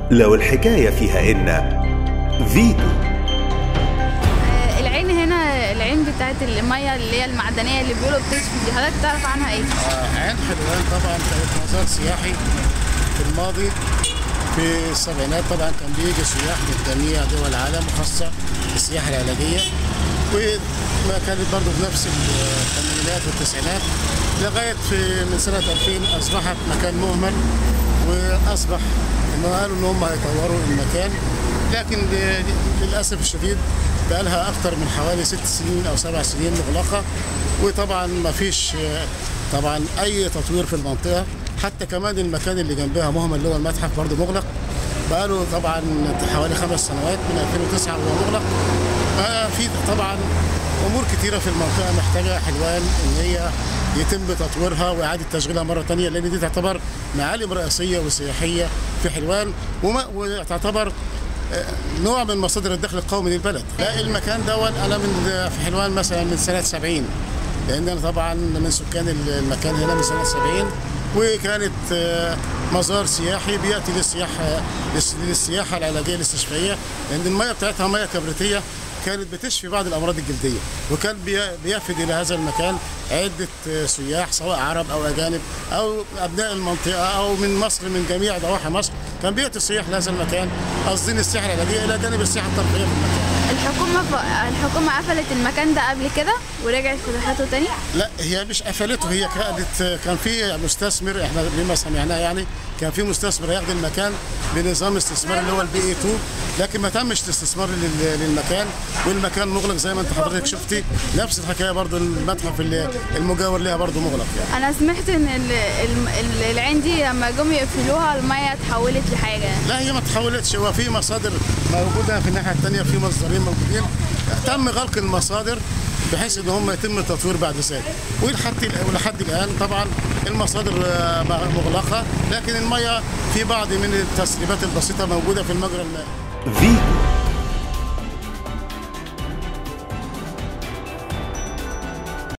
لو الحكاية فيها إن فيتو آه، العين هنا العين بتاعت المية اللي هي المعدنية اللي بيقولوا بتشفي دي حضرتك تعرف عنها ايه؟ آه، عين حلوان طبعا كانت مزار سياحي في الماضي في السبعينات طبعا كان بيجي سياح من جميع دول العالم وخاصة السياحة العلاجية وما كانت برضه في نفس الثمانينات والتسعينات لغاية في من سنة 2000 أصبحت مكان مهمل وأصبح إنه قالوا إن هم هيطوروا المكان لكن ل- للأسف الشديد بقى لها أكثر من حوالي ست سنين أو سبع سنين مغلقة وطبعا ما فيش آه، طبعا أي تطوير في المنطقة حتى كمان المكان اللي جنبها مهمل اللي هو المتحف برضه مغلق بقاله طبعا حوالي خمس سنوات من 2009 وهو مغلق ففي طبعا امور كتيره في المنطقه محتاجه حلوان ان هي يتم تطويرها واعاده تشغيلها مره تانية لان دي تعتبر معالم رئيسيه وسياحيه في حلوان وما وتعتبر آه، نوع من مصادر الدخل القومي للبلد لا المكان دوت انا من في حلوان مثلا من سنه 70 لان انا طبعا من سكان المكان هنا من سنه 70 وكانت آه، مزار سياحي بياتي للسياحه للس- للسياحه العلاجيه الاستشفائيه لان الميه بتاعتها ميه كبريتيه كانت بتشفي بعض الامراض الجلديه وكان بي- بيفد الى هذا المكان عده آه، سياح سواء عرب او اجانب او ابناء المنطقه او من مصر من جميع ضواحي مصر كان بياتي السياح لهذا المكان قاصدين السياحه العلاجيه الى جانب السياحه الترفيهيه في المكان الحكومة ف... الحكومة قفلت المكان ده قبل كده ورجعت فتحته تاني لا هي مش قفلته هي كانت كان في مستثمر احنا بما سمعناه يعني كان في مستثمر هياخد المكان بنظام استثمار اللي هو البي اي 2 لكن ما تمش الاستثمار لل- للمكان والمكان مغلق زي ما انت حضرتك شفتي نفس الحكايه برضو المتحف اللي المجاور لها برضو مغلق يعني انا سمعت ان ال... ال... ال- العين دي لما جم يقفلوها المية اتحولت لحاجة لا هي ما تحولتش هو في مصادر موجوده في الناحيه الثانيه في مصدرين موجودين تم غلق المصادر بحيث ان هم يتم التطوير بعد ذلك ولحد ولحد الان طبعا المصادر آه، مغلقه لكن الميه في بعض من التسريبات البسيطه موجوده في المجرى المائي فيتو